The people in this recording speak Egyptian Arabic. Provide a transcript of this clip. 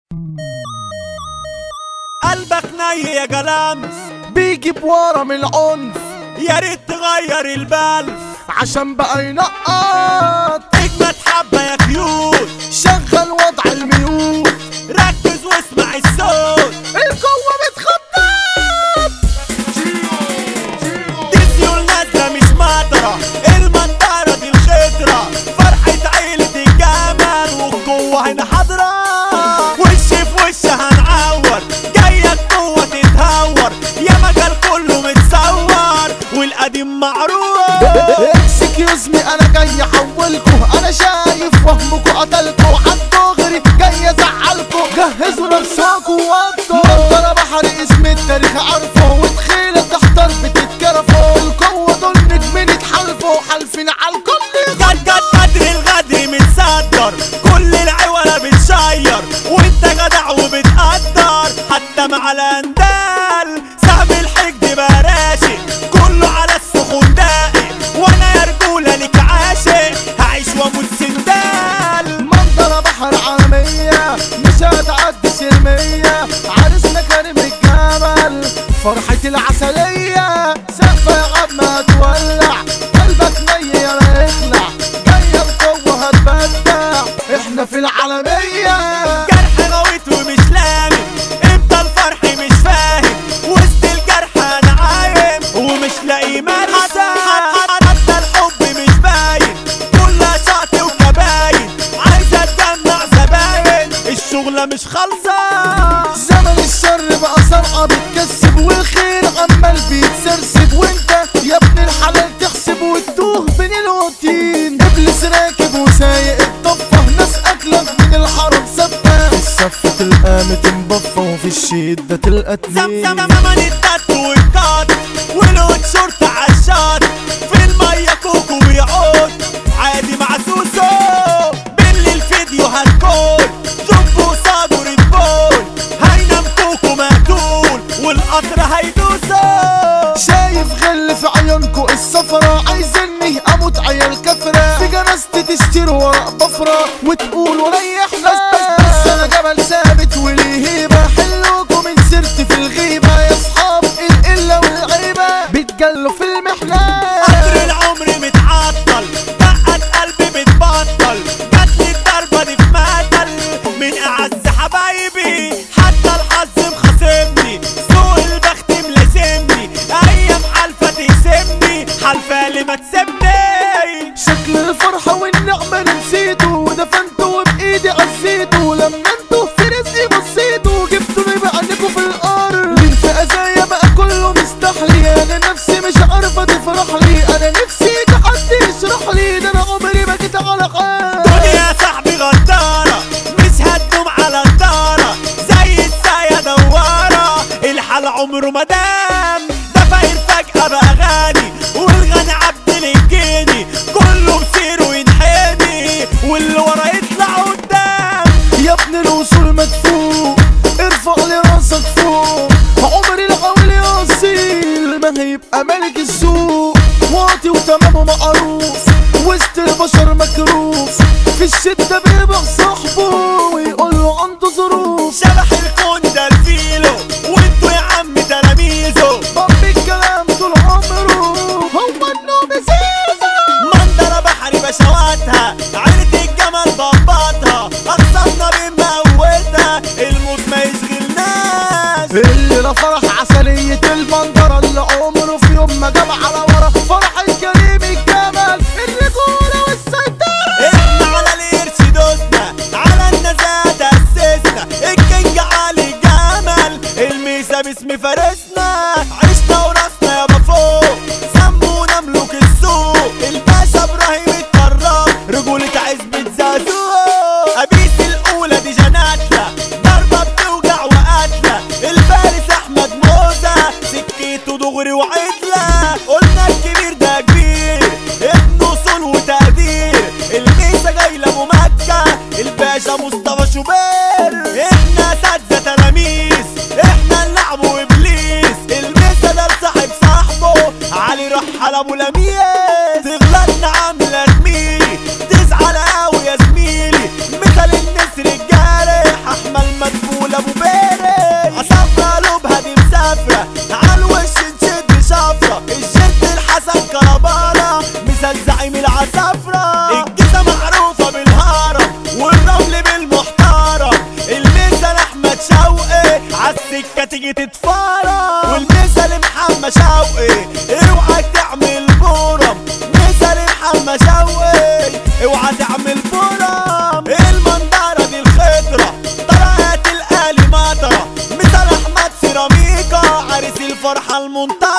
قلبك ني يا جلامس بيجي بورا من العنف يا ريت تغير البلف عشان بقى ينقط اجمد حبه يا كيوت شغل وضع الميوت ركز واسمع الصوت القوة بتخطط دي سيول نازله مش مطره المنطره دي الخضره فرحه عيله الجمل والقوه هنا حاضره وش في وش هنعور جايه القوه تتهور يا مجال كله متصور والقديم معروف اكسكيوز مي انا جاي احولكوا انا شايف وهمكوا قتلكوا عالدغري جاي ازعلكوا جهزوا نفسكوا وابطوا منظرة بحري اسم التاريخ عارفه وتخيلة تحتر بتتكرفوا القوة دول نجمين اتحالفوا حالفين عالكل جد جد قدر الغدر متصدر كل العوالة بتشير وانت جدع وبتقدر حتى مع الاندال سهم الحقد بقى راشق كله على السخون داقي وانا يا رجولة لك عاشق هعيش واموت سندال منظرة بحر عالمية مش هتعدي سلمية عرسنا كريم الجمل فرحة العسلية سقفة يا عم هتولع قلبك ني يا اخلع جاية القوة هتبدع احنا في العالمية جرح غويت ومش لامم امتى الفرح مش فاهم وسط الجرح انا عايم ومش لاقي مرسى حتى الحب مش باين كلها شقط وكباين عايزه تجمع زباين الشغله مش خالصه زمن الشر بقى صرعة بتكسب والخير عمال بيتسرسب وانت يا ابن الحلال تحسب وتتوه بين الوتين ابليس راكب وسايق الضفة ناس اكلك من الحرم سفة الصفة تلقى متنبفة وفي الشدة تلقى زم زم اتنين زمن التات والقط والواد شرطة عالشط في المية كوكو بيعود عادي مع سوسو بالليل فيديو هتكون جنبه صابر البول هينام كوكو مقتول والقطر هيدوسه شايف غل في عيونكو الصفرة عايزني اموت عيال كفرة في جنازتي تشتري ورق بفرة وتقولوا ريحنا بس انا جبل ثابت وليه هيبة حلوكوا من سيرتي في الغيبة يا اصحاب القلة والعيبة بيتجلوا في المحنة قطر العمر متعطل دقت قلبي بتبطل جاتلي الضربة دي في مقتل من أعز حبايبي حتى الحظ مخاصمني سوق البخت ملازمني أيام حلفة تقسمني حلفة اللي ما تسيبني شكل الفرحة والنعمة اللي نسيته ودفنته وبايدي عزيته لما انتوا في رزقي بصيتوا جبتوني بعينكوا في الارض بنت ازايا بقى كله مستحلي انا نفسي مش عارفة تفرح لي انا نفسي حد يشرح لي ده انا عمري ما جيت على حال دنيا يا صاحبي غدارة مش هتدوم على الدارة زي الساية دوارة الحال عمره ما دام ده فاير فجأة بقى غني والغني عبد الجيني كله مسيره ينحني واللي ورا يطلع قدام يا ابن الوصول مدفوق ارفع لي راسك فوق عمري العول يا اصيل ما هيبقى ملك السوق واطي وتمامه معروف وسط البشر مكروف في الشدة بيبقى صاحبه ويقول له عنده ظروف شبح الكون ده الفيلو وانتوا يا عم تلاميذه طب الكلام طول عمره هو النوم زيزو منظرة بحري بشواتها عيلة الجمل ضبطها أقسمنا بموتها الموت ما يشغلناش اللي فرح عسلية المنظرة اللي عمره في يوم ما جاب على ورا فرح الكريم الجمل الرجولة والسيطرة احنا على القرش دوسنا على النزاهة تأسسنا الكينج علي جمل الميسا باسم فارسنا عشنا وراسنا يابا فوق سمونا ملوك السوق الباشا ابراهيم الطراب رجولة عزبة زازوق ابيس الاولى دي جناتلا ضربة بتوجع وقتلة الفارس احمد موزة سكيته دغري وعدلة قلنا الكبير ده كبير ابن اصول وتقدير الميسا جاي لابو مكة الباشا مصطفى شوبير احنا اساتذة تلاميذ احنا اللعب وابليس الميسا ده لصاحب صاحبه علي رحل ابو لميس تغلطنا عاملة زميلي تزعل قوي يا زميلي مثل النسر الجارح احمل مدفوع المنطقة